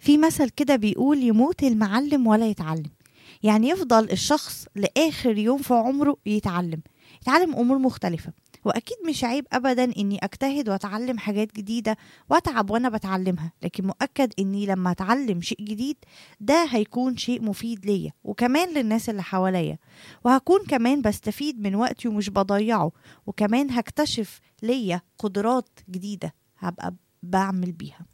في مثل كده بيقول يموت المعلم ولا يتعلم يعني يفضل الشخص لآخر يوم في عمره يتعلم يتعلم أمور مختلفة وأكيد مش عيب أبدا إني أجتهد وأتعلم حاجات جديدة وأتعب وأنا بتعلمها لكن مؤكد إني لما أتعلم شيء جديد ده هيكون شيء مفيد ليا وكمان للناس اللي حواليا وهكون كمان بستفيد من وقتي ومش بضيعه وكمان هكتشف ليا قدرات جديدة هبقى بعمل بيها